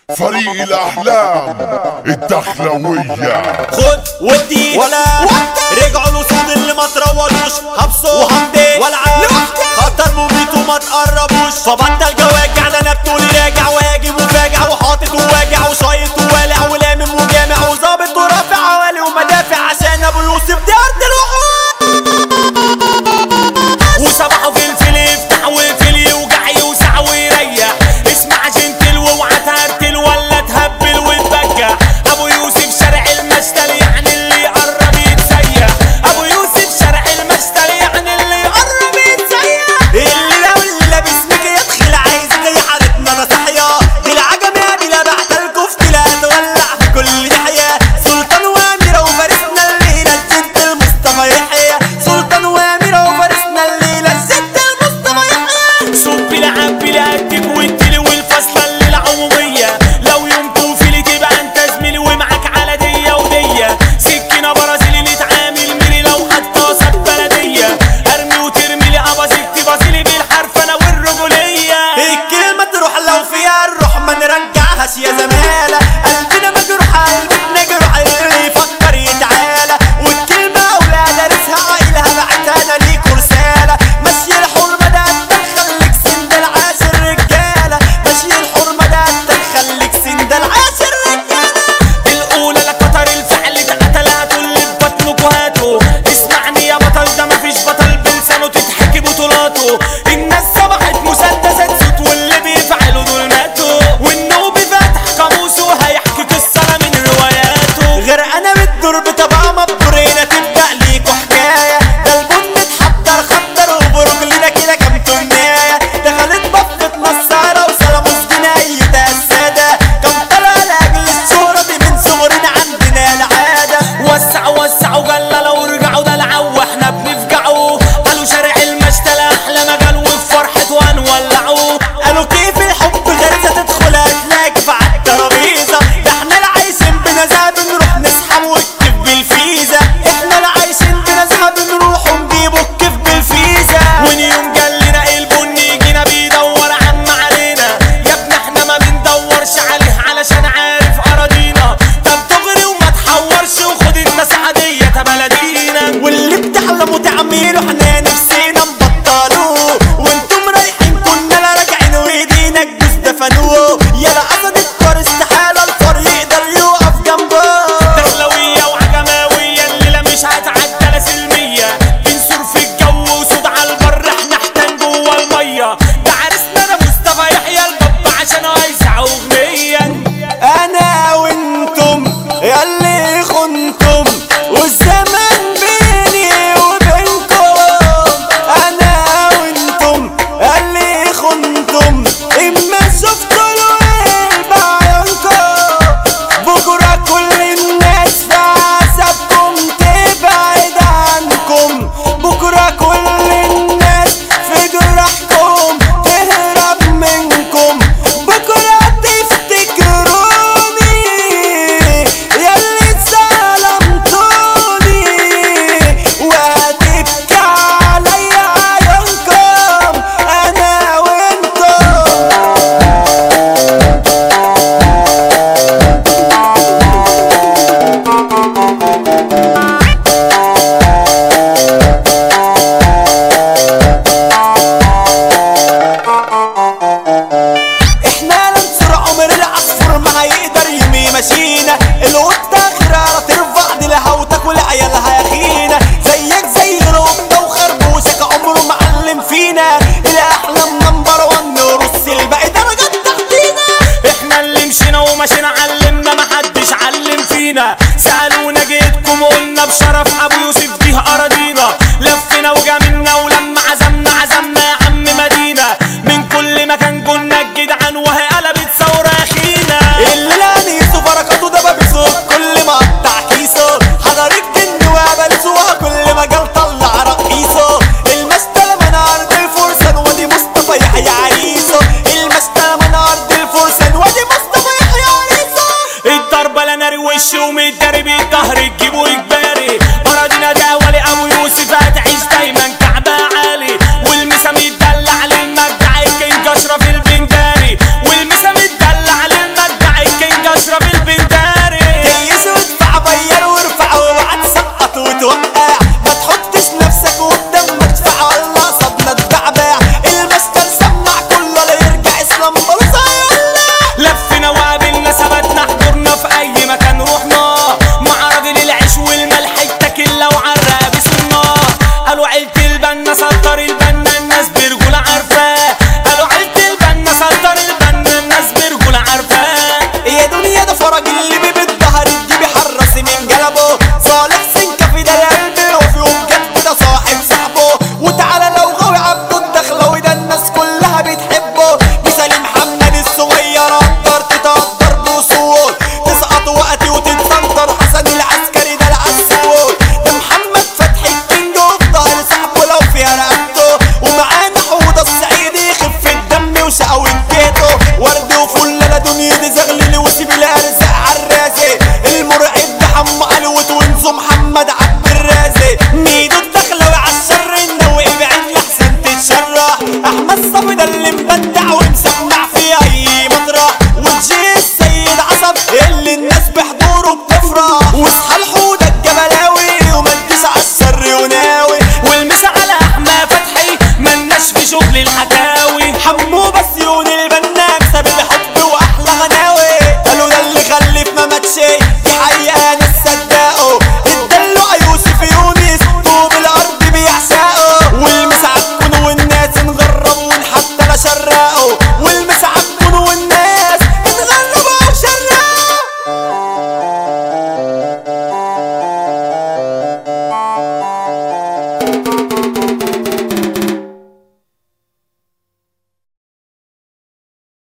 فريق الأحلام الدخلوية خد ودي ولا رجعوا الاسود اللي ما تروضوش هبصوا وهمدي والعاب خطر مميت وما تقربوش فبطل جواجع ده انا بتقولي راجع واجب وفاجع وحاطط وواجع وشايط ووالع ولامم وجامع وظابط ورافع عوالي ومدافع عشان ابو يوسف دي ارض الوحوش وصباحه في الفيل يفتح وفيل يوجع يوسع ويريح اسمع جنتل واوعى تهرتل ولا تهبل وتبجح ابو يوسف شارع المشتل يعني اللي يقرب يتسيح ابو يوسف شارع المشتل يعني اللي يقرب يتسيح اللي لو اللي لابس ميكي يدخل عايز زي حالتنا انا صحيا دي العجم يا بلا بعد الكفت لا تولع في كل ناحيه سلطان واميره وفارسنا الليله الجد المصطفى يحيى سلطان واميره وفارسنا الليله الجد المصطفى يحيى صب لعب بلا اكتب والتلي والفصله اللي العموميه لو يوم توفيلي تبقى انت زميلي ومعاك على ديه وديه سكينه برازيلي نتعامل ميري لو هتطاسك بلديه ارمي وترمي لي ابازيك تبازيلي بالحرف انا والرجوليه الكلمه تروح لو فيها الروح ما نرجعهاش يا زماله قلبنا مجروح قلبنا جروح اللي يفكر يتعالى والكلمه اولاد دارسها عايلها بعتها انا ليكوا رساله ماشي الحرمه ده تخليك سند العاشر رجاله ماشي الحرمه ده تخليك سند العاشر رجاله الاولى لقطر الفعل اتقتلها كل بطنكوا هاتوا اسمعني يا بطل ده مفيش بطل بلسانه تتحكي بطولاته الناس صبحت مسدسات صوت واللي بيفعلوا دول ماتوا والنوبي فاتح قاموسه هيحكي قصه من رواياته غير انا بتدور بطبع مبدورين تبدا ليكوا حكايه ده البن اتحضر خطر وبرجلنا كده كام تمنايه دخلت بفة نصارى وسلاموس جناية السادة كم طلع لاجل الشهرة دي من صغرنا عندنا العادة وسعوا وسعوا جللوا ورجعوا دلعوا واحنا بنفجعوا قالوا شارع المشتل احلى مجال وفي فرحة هنولعوا قالوا كيف الحب غرزة تدخل هتلاقي في عالترابيزة ده احنا اللي عايشين بنزهة بنروح نسحب والكيف بالفيزا احنا اللي عايشين بنزهة بنروح ونجيبوا الكيف بالفيزا ونيوم جالنا البني جينا بيدور عم علينا يا ابني احنا ما بندورش عليه علشان عارف اراضينا طب تغري وما تحورش وخد الناس عادية بلدينا واللي بتحلموا تعملوا احنا نفسنا نبطلوه وانتم رايحين كنا لا راجعين وايدينا الجوز دفنوه يا العسد الكبار استحالة الفار يقدر يقف جنبه دخلوية وعجماوية الليلة مش هتعدى لا سلمية بنسور في الجو وصوت على البر احنا احتن جوه المية ده عرسنا انا مصطفى يحيى الباب عشان هيسع اغنية انا وانتم ياللي خنتم والزمن بيني وبينكم انا وانتم ياللي خنتم اما شفتوا الويل بعيونكم بكره كل الناس في عذابكم تبعد عنكم بكره كل الناس في جرحكم تهرب منكم بكره تفتكروني ياللي ظلمتوني وهتبكي عليا عيونكم انا وانتم احنا ننصر عمر العصفور ما هيقدر يمي ماشينا القطة